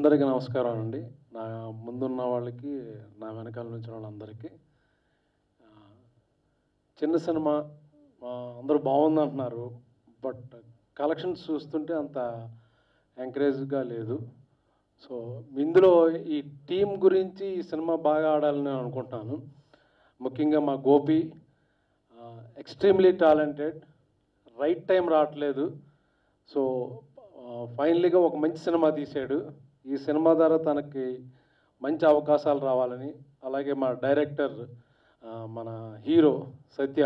అందరికీ నమస్కారం అండి నా ముందున్న వాళ్ళకి నా వెనకాల నుంచి వాళ్ళందరికీ ఆ, చిన్న సినిమా ఆ, అందరూ బాగుంది అంటున్నారు బట్ కలెక్షన్స్ చూస్తుంటే అంత ఎంకరేజ్గా లేదు సో ఇందులో ఈ టీం గురించి ఈ సినిమా బాగా ఆడాలని నేను అనుకుంటున్నాను ముఖ్యంగా మా Gopi extremely talented right time రావట్లేదు సో ఫైనలీగా ఒక మంచి సినిమా తీశాడు ఈ సినిమా ద్వారా తనకి మంచి అవకాశాలు రావాలని అలాగే మా డైరెక్టర్ ఆ, మన హీరో సత్య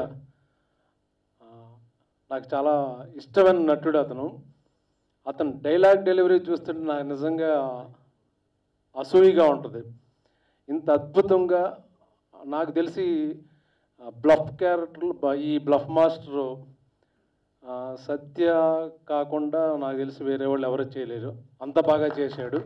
ఆ, నాకు చాలా ఇష్టమైన నటుడు అతను అతను డైలాగ్ డెలివరీ చూస్తుంటే నాకు నిజంగా అసూయిగా ఉంటుంది ఇంత అద్భుతంగా నాకు తెలిసి బ్లఫ్ క్యారెక్టర్లు బ- ఈ బ్లఫ్ మాస్టరు ఆ, సత్య కాకుండా నాకు తెలిసి వేరే వాళ్ళు ఎవరు చేయలేరు అంత బాగా చేశాడు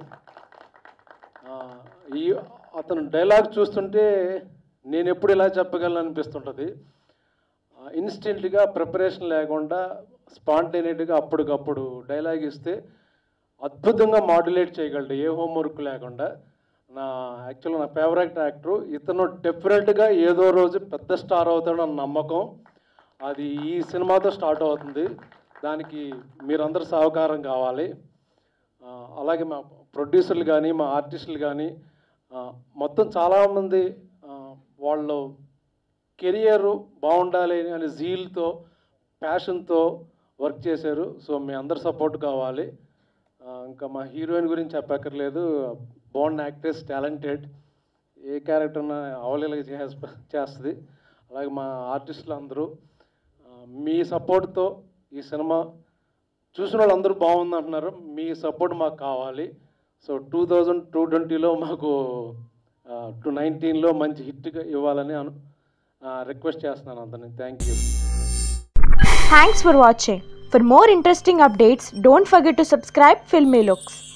ఆ, ఈ అతను డైలాగ్ చూస్తుంటే నేను ఎప్పుడు ఇలా చెప్పగలను అనిపిస్తుంటుంది ఇన్స్టెంట్గా ప్రిపరేషన్ లేకుండా స్పాంటేనియట్గా అప్పటికప్పుడు డైలాగ్ ఇస్తే అద్భుతంగా మాడ్యులేట్ చేయగలడు ఏ హోంవర్క్ లేకుండా నా యాక్చువల్గా నా ఫేవరెట్ యాక్టరు ఇతను డెఫినెట్గా ఏదో రోజు పెద్ద స్టార్ అవుతాడు అన్న నమ్మకం అది ఈ సినిమాతో స్టార్ట్ అవుతుంది దానికి మీరందరూ సహకారం కావాలి ఆ, అలాగే మా ప్రొడ్యూసర్లు కానీ మా ఆర్టిస్టులు కానీ ఆ, మొత్తం చాలామంది ఆ, వాళ్ళు కెరియర్ బాగుండాలి అని జీల్తో ప్యాషన్తో వర్క్ చేశారు సో మీ అందరు సపోర్ట్ కావాలి ఆ, ఇంకా మా హీరోయిన్ గురించి చెప్పక్కర్లేదు బాగున్న యాక్ట్రెస్ టాలెంటెడ్ ఏ క్యారెక్టర్ అవలేలాగా చేస్తుంది అలాగే మా ఆర్టిస్టులు అందరూ ఆ, మీ సపోర్ట్తో ఈ సినిమా చూసిన వాళ్ళు అందరూ బాగుంది అంటున్నారు మీ సపోర్ట్ మాకు కావాలి సో టూ థౌజండ్ టూ ట్వంటీలో మాకు టూ నైన్టీన్లో మంచి హిట్గా ఇవ్వాలని అను రిక్వెస్ట్ చేస్తున్నాను అందరినీ thank you Thanks for watching. For more interesting updates, don't forget to subscribe Filmy Looks.